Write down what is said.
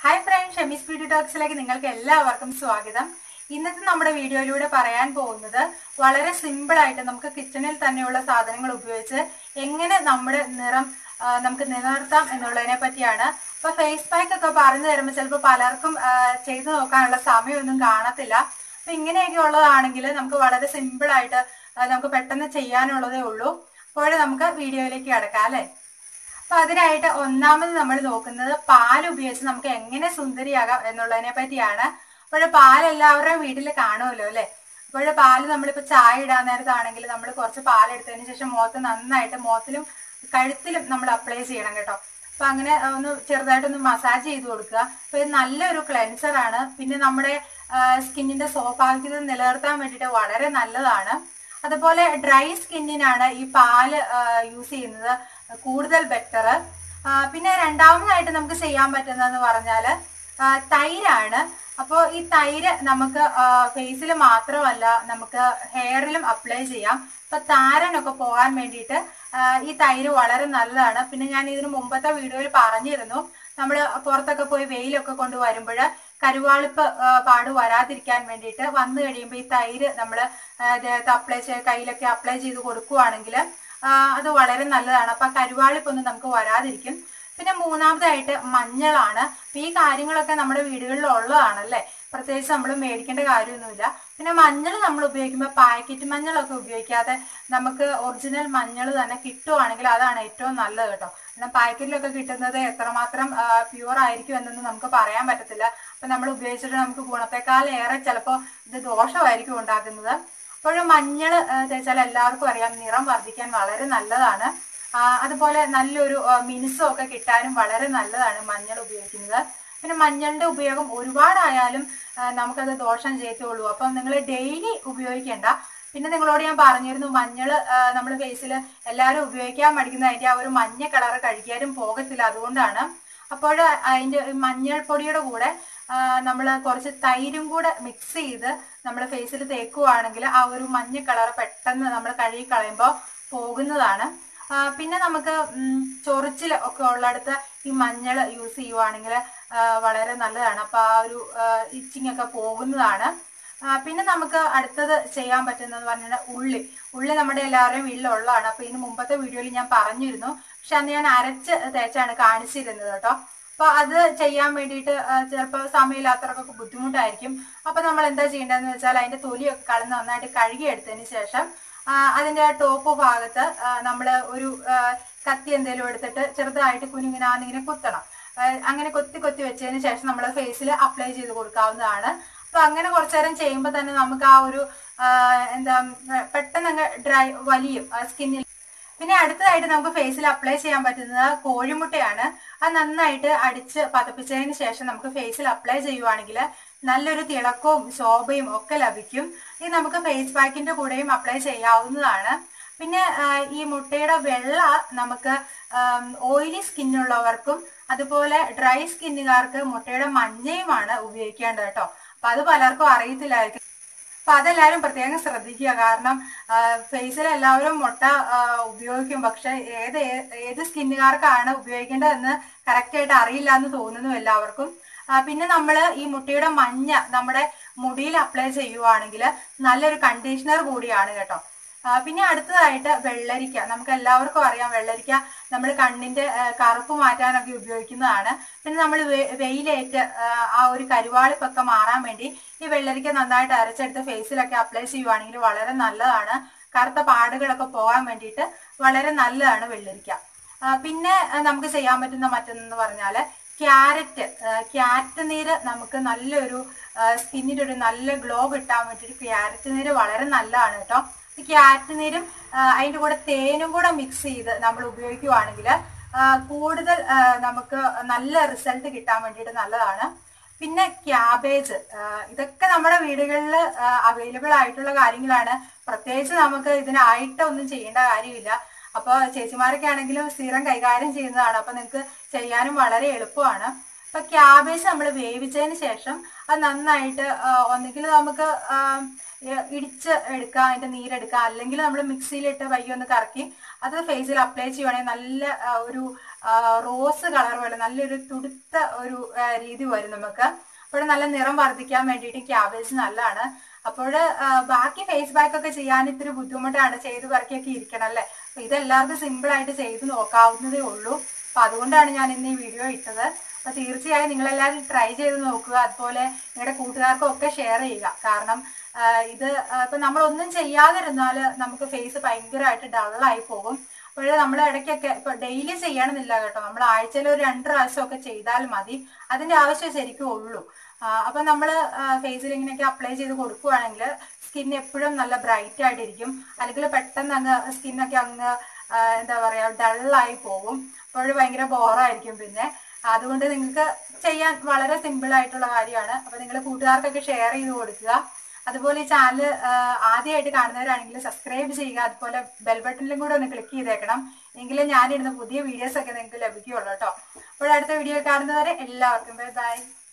hi friends Shemees beauty ടോക്സിലേക്ക് നിങ്ങൾക്ക് എല്ലാവർക്കും സ്വാഗതം ഇന്നത്തെ നമ്മുടെ വീഡിയോയിലൂടെ പറയാൻ പോകുന്നത് വളരെ സിമ്പിൾ ആയിട്ട് നമുക്ക് കിച്ചണിൽ തന്നെയുള്ള സാധനങ്ങൾ ഉപയോഗിച്ച് എങ്ങനെ നമ്മുടെ നിറം ആ, നമുക്ക് നിലനിർത്താം എന്നുള്ളതിനെ പറ്റിയാണ് അപ്പൊ ഫേസ് പാക്ക് ഒക്കെ പറഞ്ഞു തരുമ്പോൾ ചിലപ്പോൾ പലർക്കും ആ, ചെയ്തു നോക്കാനുള്ള സമയമൊന്നും കാണത്തില്ല അപ്പൊ ഇങ്ങനെയൊക്കെ ഉള്ളതാണെങ്കിൽ നമുക്ക് വളരെ സിമ്പിൾ ആയിട്ട് ആ, നമുക്ക് പെട്ടെന്ന് ചെയ്യാനുള്ളതേ ഉള്ളൂ അപ്പോൾ നമുക്ക് വീഡിയോയിലേക്ക് കിടക്കാം അല്ലേ അപ്പൊ അതിനായിട്ട് ഒന്നാമത് നമ്മൾ നോക്കുന്നത് പാൽ ഉപയോഗിച്ച് നമുക്ക് എങ്ങനെ സുന്ദരിയാകാം എന്നുള്ളതിനെ പറ്റിയാണ് അപ്പോൾ പാൽ എല്ലാവരുടെയും വീട്ടിൽ കാണുമല്ലോ അല്ലെ അപ്പോൾ പാല് നമ്മളിപ്പോ ചായ ഇടാൻ നേരത്താണെങ്കിൽ നമ്മൾ കുറച്ച് പാൽ എടുത്തതിന് ശേഷം മുഖത്ത് നന്നായിട്ട് മുഖത്തിലും കഴുത്തിലും നമ്മൾ അപ്ലൈ ചെയ്യണം കേട്ടോ അപ്പൊ അങ്ങനെ ഒന്ന് ചെറുതായിട്ടൊന്ന് മസാജ് ചെയ്ത് കൊടുക്കുക അപ്പൊ ഇത് നല്ലൊരു ക്ലെൻസർ ആണ് പിന്നെ നമ്മുടെ സ്കിന്നിന്റെ സ്വാഭാവികത നിലനിർത്താൻ വേണ്ടിയിട്ട് വളരെ നല്ലതാണ് അതുപോലെ ഡ്രൈ സ്കിന്നിനാണ് ഈ പാല് യൂസ് ചെയ്യുന്നത് കൂടുതൽ ബെറ്റർ പിന്നെ രണ്ടാമതായിട്ട് നമുക്ക് ചെയ്യാൻ പറ്റുന്നതെന്ന് പറഞ്ഞാൽ തൈരാണ് അപ്പോൾ ഈ തൈര് നമുക്ക് ഫേസിൽ മാത്രമല്ല നമുക്ക് ഹെയറിലും അപ്ലൈ ചെയ്യാം അപ്പൊ താരനൊക്കെ പോകാൻ വേണ്ടിയിട്ട് ആ, ഈ തൈര് വളരെ നല്ലതാണ് പിന്നെ ഞാൻ ഇതിന് മുമ്പത്തെ വീഡിയോയിൽ പറഞ്ഞിരുന്നു നമ്മൾ പുറത്തൊക്കെ പോയി വെയിലൊക്കെ കൊണ്ട് വരുമ്പോൾ കരുവാളിപ്പ് ആ, പാട് വരാതിരിക്കാൻ വേണ്ടിയിട്ട് വന്നു കഴിയുമ്പോൾ ഈ തൈര് നമ്മൾ ദേഹത്ത് അപ്ലൈ ചെയ്ത് കയ്യിലൊക്കെ അപ്ലൈ ചെയ്ത് കൊടുക്കുവാണെങ്കിൽ അത് വളരെ നല്ലതാണ് അപ്പൊ ആ കരുവാളിപ്പൊന്നും നമുക്ക് വരാതിരിക്കും പിന്നെ മൂന്നാമതായിട്ട് മഞ്ഞളാണ് അപ്പൊ ഈ കാര്യങ്ങളൊക്കെ നമ്മുടെ വീടുകളിൽ ഉള്ളതാണല്ലേ പ്രത്യേകിച്ച് നമ്മൾ മേടിക്കേണ്ട കാര്യമൊന്നുമില്ല പിന്നെ മഞ്ഞൾ നമ്മൾ ഉപയോഗിക്കുമ്പോൾ പാക്കറ്റ് മഞ്ഞളൊക്കെ ഉപയോഗിക്കാതെ നമുക്ക് ഒറിജിനൽ മഞ്ഞൾ തന്നെ കിട്ടുവാണെങ്കിൽ അതാണ് ഏറ്റവും നല്ലത് കേട്ടോ കാരണം പാക്കറ്റിലൊക്കെ കിട്ടുന്നത് എത്രമാത്രം പ്യുവർ ആയിരിക്കും എന്നൊന്നും നമുക്ക് പറയാൻ പറ്റത്തില്ല അപ്പൊ നമ്മൾ ഉപയോഗിച്ചിട്ട് നമുക്ക് ഗുണത്തെക്കാൾ ഏറെ ചിലപ്പോൾ ഇത് ദോഷമായിരിക്കും ഉണ്ടാക്കുന്നത് അപ്പോഴും മഞ്ഞൾ തേച്ചാൽ എല്ലാവർക്കും അറിയാം നിറം വർദ്ധിക്കാൻ വളരെ നല്ലതാണ് ആ, അതുപോലെ നല്ലൊരു ആ, മിനുസം ഒക്കെ കിട്ടാനും വളരെ നല്ലതാണ് മഞ്ഞൾ ഉപയോഗിക്കുന്നത് പിന്നെ മഞ്ഞളിന്റെ ഉപയോഗം ഒരുപാടായാലും ആ, നമുക്കത് ദോഷം ചെയ്യത്തുള്ളൂ അപ്പം നിങ്ങൾ ഡെയിലി ഉപയോഗിക്കേണ്ട പിന്നെ നിങ്ങളോട് ഞാൻ പറഞ്ഞിരുന്നു മഞ്ഞൾ നമ്മൾ ഫേസിൽ എല്ലാവരും ഉപയോഗിക്കാൻ മടിക്കുന്ന അതിന്റെ ആ ഒരു മഞ്ഞ കളർ കഴിക്കാനും പോകത്തില്ല അതുകൊണ്ടാണ് അപ്പോൾ അതിന്റെ ഈ മഞ്ഞൾപ്പൊടിയുടെ കൂടെ നമ്മൾ കുറച്ച് തൈരും കൂടെ മിക്സ് ചെയ്ത് നമ്മൾ ഫേസിൽ തേക്കുവാണെങ്കിൽ ആ ഒരു മഞ്ഞ കളർ പെട്ടെന്ന് നമ്മൾ കഴുകി കളയുമ്പോൾ പോകുന്നതാണ് ആ, പിന്നെ നമുക്ക് ഉം, ചൊറിച്ചിൽ ഒക്കെ ഉള്ളിടത്ത് ഈ മഞ്ഞൾ യൂസ് ചെയ്യുവാണെങ്കിൽ വളരെ നല്ലതാണ് അപ്പൊ ആ ഒരു ഇച്ചിങ് ഒക്കെ പോകുന്നതാണ് ആ, പിന്നെ നമുക്ക് അടുത്തത് ചെയ്യാൻ പറ്റുന്നത് പറഞ്ഞാൽ ഉള്ളി ഉള്ളി നമ്മുടെ എല്ലാവരുടെയും വീട്ടിലുള്ളതാണ് അപ്പൊ ഇതിന് മുമ്പത്തെ വീഡിയോയിൽ ഞാൻ പറഞ്ഞിരുന്നു പക്ഷെ അന്ന് ഞാൻ അരച്ച് തേച്ചാണ് കാണിച്ചിരുന്നത് കേട്ടോ അപ്പൊ അത് ചെയ്യാൻ വേണ്ടിയിട്ട് ചിലപ്പോൾ സമയമില്ലാത്തവർക്കൊക്കെ ബുദ്ധിമുട്ടായിരിക്കും അപ്പൊ നമ്മൾ എന്താ ചെയ്യേണ്ടതെന്ന് വെച്ചാൽ അതിന്റെ തൊലിയൊക്കെ കളന്ന് നന്നായിട്ട് കഴുകിയെടുത്തതിന് ശേഷം ആ, അതിന്റെ ആ ടോപ്പ് ഭാഗത്ത് നമ്മൾ ഒരു ആ, കത്തി എന്തെങ്കിലും എടുത്തിട്ട് ചെറുതായിട്ട് കുഞ്ഞുങ്ങിനാന്നിങ്ങനെ കുത്തണം ആ, അങ്ങനെ കൊത്തി കൊത്തി വെച്ചതിന് ശേഷം നമ്മൾ ഫേസിൽ അപ്ലൈ ചെയ്ത് കൊടുക്കാവുന്നതാണ് അപ്പൊ അങ്ങനെ കുറച്ചു നേരം ചെയ്യുമ്പോൾ തന്നെ നമുക്ക് ആ ഒരു ആ, എന്താ പെട്ടെന്ന് അങ്ങ് ഡ്രൈ വലിയും സ്കിന്നിൽ പിന്നെ അടുത്തതായിട്ട് നമുക്ക് ഫേസിൽ അപ്ലൈ ചെയ്യാൻ പറ്റുന്നത് കോഴിമുട്ടയാണ് അത് നന്നായിട്ട് അടിച്ച് പതപ്പിച്ചതിന് ശേഷം നമുക്ക് ഫേസിൽ അപ്ലൈ ചെയ്യുവാണെങ്കിൽ നല്ലൊരു തിളക്കവും ശോഭയും ഒക്കെ ലഭിക്കും ഇത് നമുക്ക് ഫേസ് പാക്കിന്റെ കൂടെയും അപ്ലൈ ചെയ്യാവുന്നതാണ് പിന്നെ ആ, ഈ മുട്ടയുടെ വെള്ള നമുക്ക് ഓയിലി സ്കിന്നുള്ളവർക്കും അതുപോലെ ഡ്രൈ സ്കിന്നുകാർക്ക് മുട്ടയുടെ മഞ്ഞയുമാണ് ഉപയോഗിക്കേണ്ടത് കേട്ടോ അപ്പൊ അത് പലർക്കും അറിയത്തില്ലായിരിക്കും അപ്പൊ അതെല്ലാരും പ്രത്യേകം ശ്രദ്ധിക്കുക കാരണം ഫേസിൽ എല്ലാവരും മുട്ട ആ, ഉപയോഗിക്കും പക്ഷെ ഏത് ഏ- ഏത് സ്കിന്നുകാർക്കാണ് ഉപയോഗിക്കേണ്ടതെന്ന് കറക്റ്റ് ആയിട്ട് അറിയില്ല എന്ന് തോന്നുന്നു എല്ലാവർക്കും ആ, പിന്നെ നമ്മൾ ഈ മുട്ടയുടെ മഞ്ഞ നമ്മുടെ മുടിയിൽ അപ്ലൈ ചെയ്യുവാണെങ്കിൽ നല്ലൊരു കണ്ടീഷണർ കൂടിയാണ് കേട്ടോ ആ, പിന്നെ അടുത്തതായിട്ട് വെള്ളരിക്ക നമുക്ക് എല്ലാവർക്കും അറിയാം വെള്ളരിക്ക നമ്മൾ കണ്ണിന്റെ ആ, കറുപ്പ് മാറ്റാനൊക്കെ ഉപയോഗിക്കുന്നതാണ് പിന്നെ നമ്മൾ വെയിലേറ്റ് ആ, ആ ഒരു കരുവാളിപ്പൊക്കെ മാറാൻ വേണ്ടി ഈ വെള്ളരിക്ക നന്നായിട്ട് അരച്ചെടുത്ത് ഫേസിലൊക്കെ അപ്ലൈ ചെയ്യുവാണെങ്കിൽ വളരെ നല്ലതാണ് കറുത്ത പാടുകളൊക്കെ പോകാൻ വേണ്ടിയിട്ട് വളരെ നല്ലതാണ് വെള്ളരിക്ക ആ, പിന്നെ ആ, നമുക്ക് ചെയ്യാൻ പറ്റുന്ന മറ്റൊന്നെന്ന് പറഞ്ഞാൽ ക്യാരറ്റ് ക്യാരറ്റ് നീര് നമുക്ക് നല്ലൊരു സ്കിന്നിന് ഒരു നല്ല ഗ്ലോ കിട്ടാൻ വേണ്ടിയിട്ട് ക്യാരറ്റ് നീര് വളരെ നല്ലതാണ് കേട്ടോ ഈ ക്യാരറ്റ് നീരും ആ, അതിന്റെ കൂടെ തേനും കൂടെ മിക്സ് ചെയ്ത് നമ്മൾ ഉപയോഗിക്കുവാണെങ്കിൽ കൂടുതൽ ആ, നമുക്ക് നല്ല റിസൾട്ട് കിട്ടാൻ വേണ്ടിയിട്ട് നല്ലതാണ് പിന്നെ ക്യാബേജ് ഇതൊക്കെ നമ്മുടെ വീടുകളിൽ അവൈലബിൾ ആയിട്ടുള്ള കാര്യങ്ങളാണ് പ്രത്യേകിച്ച് നമുക്ക് ഇതിനായിട്ട് ഒന്നും ചെയ്യേണ്ട കാര്യമില്ല അപ്പൊ ചേച്ചിമാരൊക്കെ ആണെങ്കിലും സ്ഥിരം കൈകാര്യം ചെയ്യുന്നതാണ് അപ്പൊ നിങ്ങൾക്ക് ചെയ്യാനും വളരെ എളുപ്പമാണ് അപ്പൊ ക്യാബേജ് നമ്മൾ വേവിച്ചതിന് ശേഷം അത് നന്നായിട്ട് ആ, ഒന്നുകിൽ നമുക്ക് ആ, ഇ- ഇടിച്ച് എടുക്കാം അതിന്റെ നീരെടുക്കാം അല്ലെങ്കിൽ നമ്മൾ മിക്സിയിലിട്ട് പയ്യെ ഒന്ന് കറക്കി അത് ഫേസിൽ അപ്ലൈ ചെയ്യുവാണെങ്കിൽ നല്ല ആ, ഒരു ആ, റോസ് കളർ പോലെ നല്ലൊരു തുടുത്ത ഒരു ആ, രീതി വരും നമുക്ക് അപ്പോൾ നല്ല നിറം വർദ്ധിക്കാൻ വേണ്ടിയിട്ട് ക്യാബേജ് നല്ലതാണ് അപ്പോൾ ബാക്കി ഫേസ് പാക്ക് ഒക്കെ ചെയ്യാൻ ഇത്തിരി ബുദ്ധിമുട്ടാണ് ചെയ്ത് പറക്കിയൊക്കെ ഇരിക്കണം അല്ലേ അപ്പൊ ഇതെല്ലാവർക്കും സിമ്പിൾ ആയിട്ട് ചെയ്ത് നോക്കാവുന്നതേ ഉള്ളൂ അപ്പൊ അതുകൊണ്ടാണ് ഞാൻ ഇന്ന് ഈ വീഡിയോ ഇട്ടത് അപ്പൊ തീർച്ചയായും നിങ്ങൾ എല്ലാവരും ട്രൈ ചെയ്ത് നോക്കുക അതുപോലെ നിങ്ങളുടെ കൂട്ടുകാർക്കും ഒക്കെ ഷെയർ ചെയ്യുക കാരണം ആ, ഇത് ആ, ഇപ്പൊ നമ്മൾ ഒന്നും ചെയ്യാതിരുന്നാൽ നമുക്ക് ഫേസ് ഭയങ്കരമായിട്ട് ഡള്ളായി പോകും അപ്പോൾ നമ്മൾ ഇടയ്ക്കൊക്കെ ഇപ്പൊ ഡെയിലി ചെയ്യണമെന്നില്ല കേട്ടോ നമ്മൾ ആഴ്ചയിൽ ഒരു രണ്ട് പ്രാവശ്യം ഒക്കെ ചെയ്താൽ മതി അതിന്റെ ആവശ്യം ശരിക്കും ഉള്ളൂ ആ, അപ്പൊ നമ്മൾ ഫേസിൽ ഇങ്ങനെയൊക്കെ അപ്ലൈ ചെയ്ത് കൊടുക്കുവാണെങ്കിൽ സ്കിൻ എപ്പോഴും നല്ല ബ്രൈറ്റ് ആയിട്ടിരിക്കും അല്ലെങ്കിൽ പെട്ടെന്ന് അങ്ങ് സ്കിന്നൊക്കെ അങ്ങ് ആ, എന്താ പറയാ ഡള്ളായി പോകും അപ്പോൾ ഭയങ്കര ബോറായിരിക്കും പിന്നെ അതുകൊണ്ട് നിങ്ങൾക്ക് ചെയ്യാൻ വളരെ സിമ്പിൾ ആയിട്ടുള്ള കാര്യമാണ് അപ്പൊ നിങ്ങൾ കൂട്ടുകാർക്കൊക്കെ ഷെയർ ചെയ്ത് കൊടുക്കുക അതുപോലെ ഈ ചാനൽ ആദ്യമായിട്ട് കാണുന്നവരാണെങ്കിൽ സബ്സ്ക്രൈബ് ചെയ്യുക അതുപോലെ ബെൽ ബട്ടണിലും കൂടെ ഒന്ന് ക്ലിക്ക് ചെയ്തേക്കണം എങ്കിലും ഞാനിടുന്ന പുതിയ വീഡിയോസ് ഒക്കെ നിങ്ങൾക്ക് ലഭിക്കുകയുള്ളൂ കേട്ടോ അപ്പോൾ അടുത്ത വീഡിയോ കാണുന്നവരെ എല്ലാവർക്കും ബൈ ബൈ